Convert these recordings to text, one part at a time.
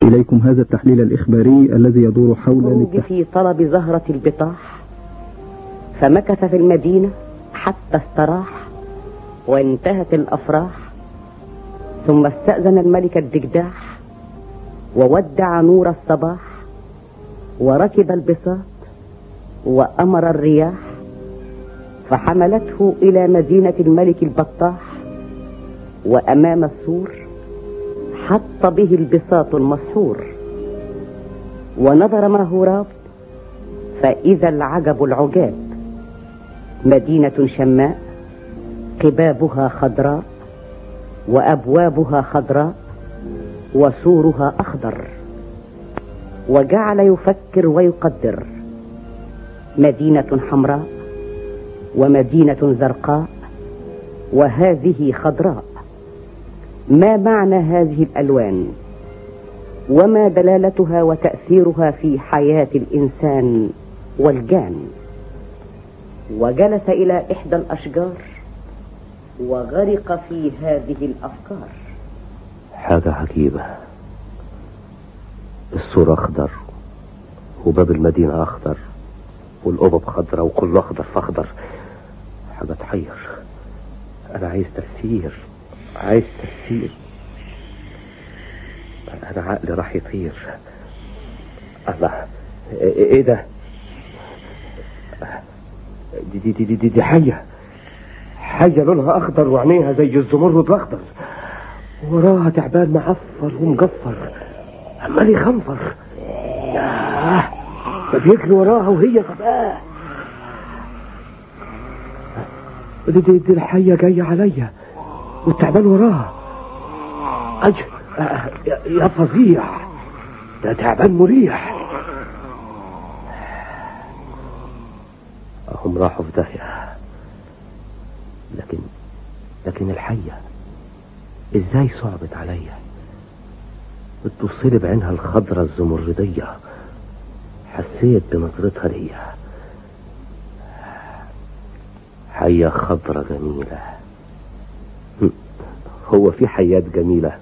إليكم هذا التحليل الإخباري الذي يدور حول الخروج في طلب زهرة البطاح فمكث في المدينة حتى استراح وانتهت الأفراح ثم استأذن الملك الدجداح وودع نور الصباح وركب البساط وأمر الرياح فحملته إلى مدينة الملك البطاح وأمام السور حط به البساط المسحور ونظر ماهوراب فإذا العجب العجاب مدينة شماء قبابها خضراء وأبوابها خضراء وسورها أخضر وجعل يفكر ويقدر مدينة حمراء ومدينة زرقاء وهذه خضراء ما معنى هذه الألوان وما دلالتها وتأثيرها في حياة الإنسان والجان وجلس إلى إحدى الأشجار وغرق في هذه الأفكار حاجة عجيبة السور أخضر وباب المدينة أخضر والقبب خضرة وكل أخضر في أخضر حاجة تحير أنا عايز تفسير عايز تفسير أنا عقلي راح يطير الله إيه ده دي دي دي دي, دي حية حية لونها أخضر وعينيها زي الزمرد الأخضر وراها تعبان معفر ومجفر عمال يخنفر ياه ده بيجري وراها وهي غباء دي, دي, دي الحية جاية عليا والتعبان وراها أج... يا فظيع ده تعبان مريح هم راحوا في داهية لكن لكن الحية ازاي صعبت عليا بتبصلي بعينها الخضرة الزمردية حسيت بنظرتها ليا حية خضرة جميلة هو في حيات جميلة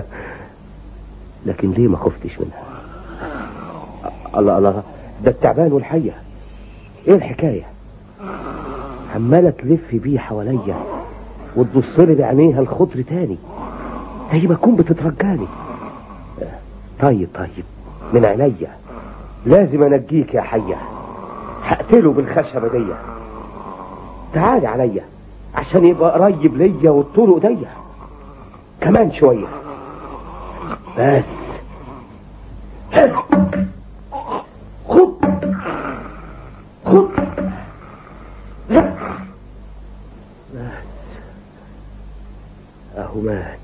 لكن ليه ما خفتش منها الله الله ده التعبان والحية ايه الحكاية عمالة تلف بيه حواليا وتبص لي بعينيها الخضر تاني زي ما تكون بتترجاني طيب طيب من عينيا لازم انجيك يا حية هقتله بالخشبة دي تعالي عليا عشان يبقى قريب ليا والطول ايديا كمان شوية بس خد خد بس اهو مات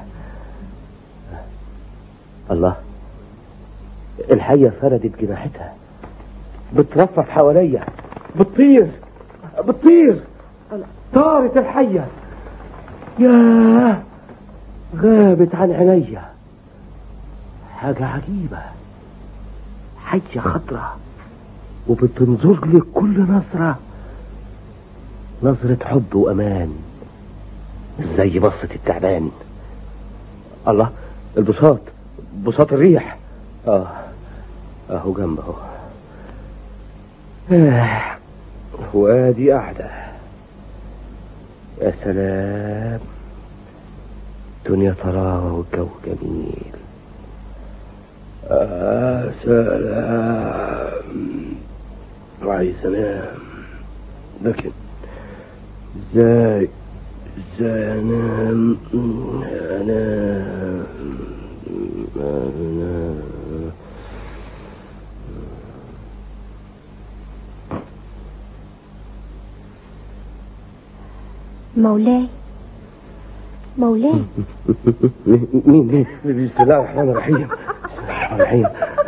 الله الحية فردت جناحتها بترفرف حواليا بتطير بتطير طارت الحية ياه غابت عن عينيا حاجة عجيبة حية خضرة وبتنظر لي كل نظرة نظرة حب وأمان زي بصة التعبان الله البساط بساط الريح اه اهو جنبه آه. وادي قاعدة يا سلام دنيا طراوة والجو جميل آه سلام عايز انام لكن ازاي ازاي انام انام انام مولاي مولاي مين مين بسم الله الرحمن الرحيم بسم الله الرحمن الرحيم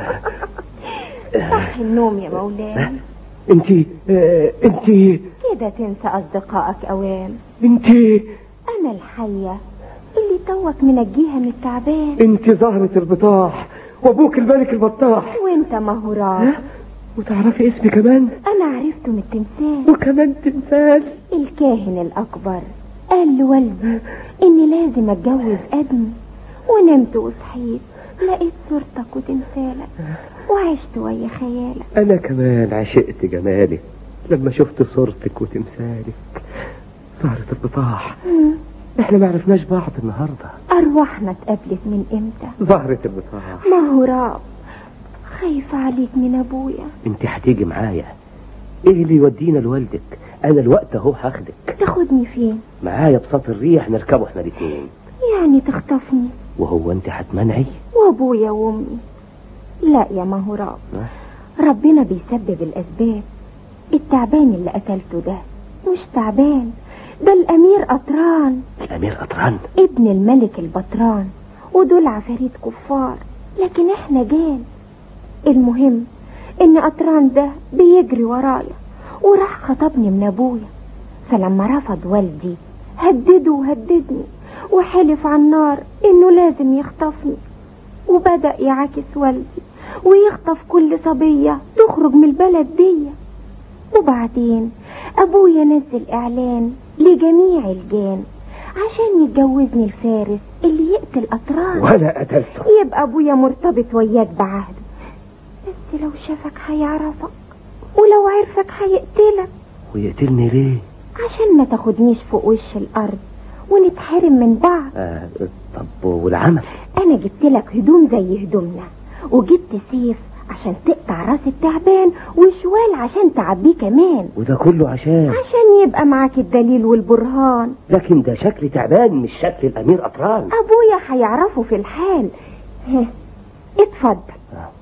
صح النوم يا مولاي انت انت كده تنسى اصدقائك اوام انت انا الحية اللي توك منجيها من التعبان انت زهرة البطاح وابوك الملك البطاح وانت مهورات وتعرفي اسمي كمان انا عرفته من التمثال وكمان تمثال الكاهن الاكبر قال لوالدي اني لازم اتجوز ابني ونمت وصحيت لقيت صورتك وتمثالك وعشت ويا خيالك انا كمان عشقت جمالك لما شفت صورتك وتمثالك ظهرت البطاح مم. احنا ما عرفناش بعض النهارده أرواحنا اتقابلت من إمتى ظهرت البطاح ما هو راب خايفة عليك من أبويا انت هتيجي معايا ايه اللي يودينا لوالدك انا الوقت اهو هاخدك تاخدني فين معايا بساط الريح نركبه احنا الاتنين يعني تخطفني وهو انت هتمنعي وأبويا وأمي لا يا ما هو راب ربنا بيسبب الأسباب التعبان اللي قتلته ده مش تعبان ده الأمير قطران الامير قطران ابن الملك البطران ودول عفاريت كفار لكن احنا جان المهم ان قطران ده بيجري ورايا وراح خطبني من ابويا فلما رفض والدي هدده وهددني وحلف على النار انه لازم يخطفني وبدأ يعاكس والدي ويخطف كل صبية تخرج من البلد دي وبعدين ابويا نزل اعلان لجميع الجان عشان يتجوزني الفارس اللي يقتل قطران وانا قتلته يبقى ابويا مرتبط وياك بعهد بس لو شافك هيعرفك ولو عرفك هيقتلك ويقتلني ليه عشان ما تاخدنيش فوق وش الارض ونتحرم من بعض آه طب والعمل انا جبت لك هدوم زي هدومنا وجبت سيف عشان تقطع راس التعبان وشوال عشان تعبيه كمان وده كله عشان عشان يبقى معاك الدليل والبرهان لكن ده شكل تعبان مش شكل الامير قطران ابويا هيعرفه في الحال ها، اتفضل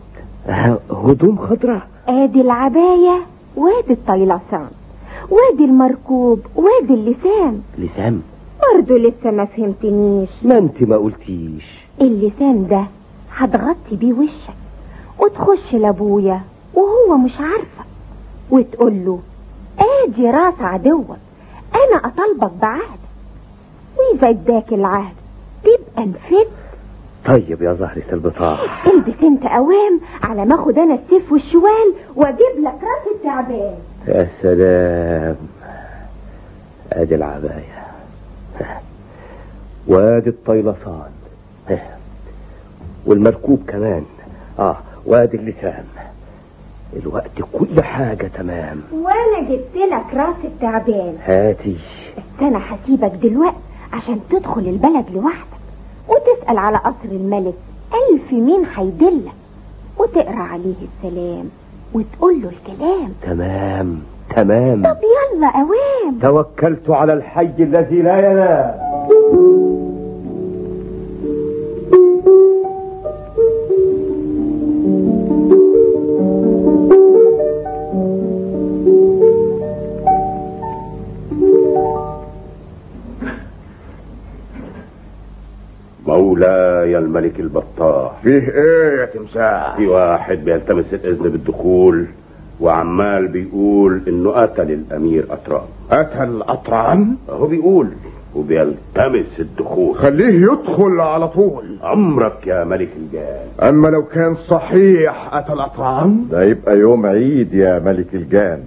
آه هدوم خضراء ادي العباية وادي الطيلسان وادي المركوب وادي اللسان لسان برضه لسه ما فهمتنيش ما انت ما قلتيش اللسان ده هتغطي بيه وشك وتخش لابويا وهو مش عارفة وتقول له ادي راس عدوك انا اطالبك بعهد واذا اداك العهد تبقى نفدت طيب يا زهرة البطاح البس انت اوام على ما اخد انا السيف والشوال واجيب لك راس التعبان يا سلام ادي العباية وادي الطيلسان والمركوب كمان اه وادي اللسان الوقت كل حاجة تمام وانا جبت لك راس التعبان هاتي بس انا هسيبك دلوقتي عشان تدخل البلد لوحدك وتسأل على قصر الملك ألف مين هيدلك وتقرا عليه السلام وتقول له الكلام تمام تمام طب يلا اوام توكلت على الحي الذي لا ينام مولاي الملك البطاح فيه ايه يا تمساح في واحد بيلتمس الاذن بالدخول وعمال بيقول انه قتل الامير اطران قتل قطران هو بيقول وبيلتمس الدخول خليه يدخل على طول عمرك يا ملك الجان اما لو كان صحيح قتل قطران ده يبقى يوم عيد يا ملك الجان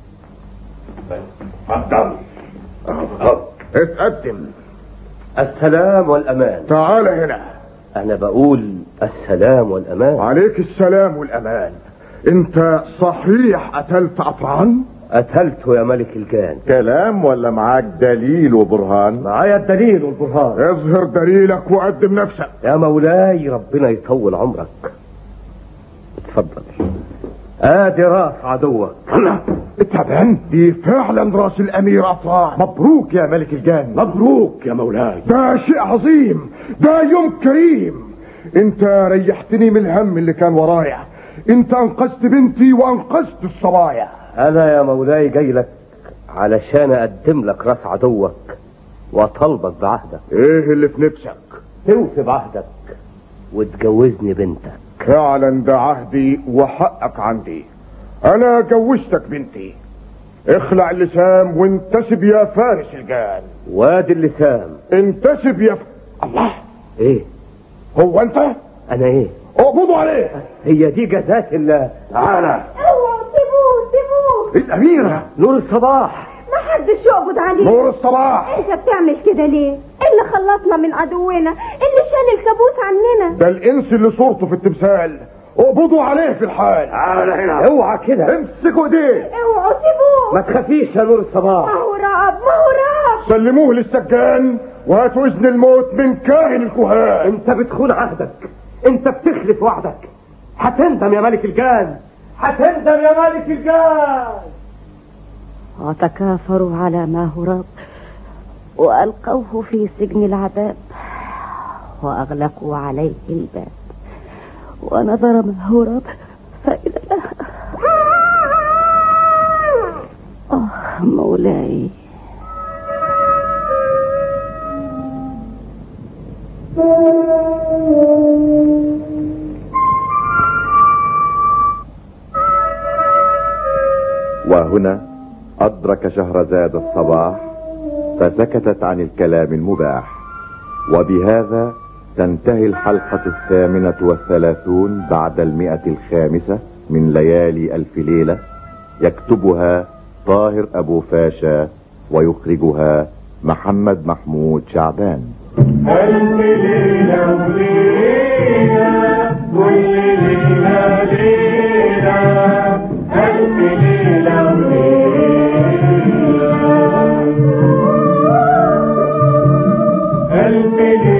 اتفضل اتفضل. اتقدم السلام والأمان تعال هنا أنا بقول السلام والأمان وعليك السلام والامان انت صحيح قتلت قطران قتلته يا ملك الجان كلام ولا معاك دليل وبرهان معايا الدليل والبرهان اظهر دليلك وقدم نفسك يا مولاي ربنا يطول عمرك اتفضل ادي راس عدوك الله التعبان دي فعلا راس الامير قطران مبروك يا ملك الجان مبروك يا مولاي ده شيء عظيم ده يوم كريم انت ريحتني من الهم اللي كان ورايا انت انقذت بنتي وانقذت الصبايا انا يا مولاي جاي لك علشان اقدم لك راس عدوك واطالبك بعهدك ايه اللي في نفسك توفي بعهدك وتجوزني بنتك فعلا ده عهدي وحقك عندي انا جوزتك بنتي اخلع اللسام وانتسب يا فارس الجان وادي اللسان انتسب يا ف... الله ايه هو انت انا ايه اقبضوا عليه هي دي جزات الله تعالى اوعوا سيبوه سيبوه الاميره نور الصباح محدش يقبض عليه نور الصباح انت بتعمل كده ليه اللي خلصنا من عدونا اللي شال الكابوس عننا ده الانس اللي صورته في التمثال اقبضوا عليه في الحال تعال هنا اوعى كده امسكوا ايديه اوعوا سيبوه ما تخافيش يا نور الصباح ما هو رعب ما هو رعب سلموه للسجان وهاتوا اذن الموت من كاهن الكهان انت بتخون عهدك انت بتخلف وعدك هتندم يا ملك الجان هتندم يا ملك الجان وتكافروا على ما هرب وألقوه في سجن العذاب وأغلقوا عليه الباب ونظر ما هرب فإذا آه مولاي وهنا أدرك شهرزاد الصباح فسكتت عن الكلام المباح وبهذا تنتهي الحلقة الثامنة والثلاثون بعد المئة الخامسة من ليالي ألف ليلة يكتبها طاهر أبو فاشا ويخرجها محمد محمود شعبان ألف ليلة وليلة كل ليلة ليلة ألف ليلة وليلة ألف ليلة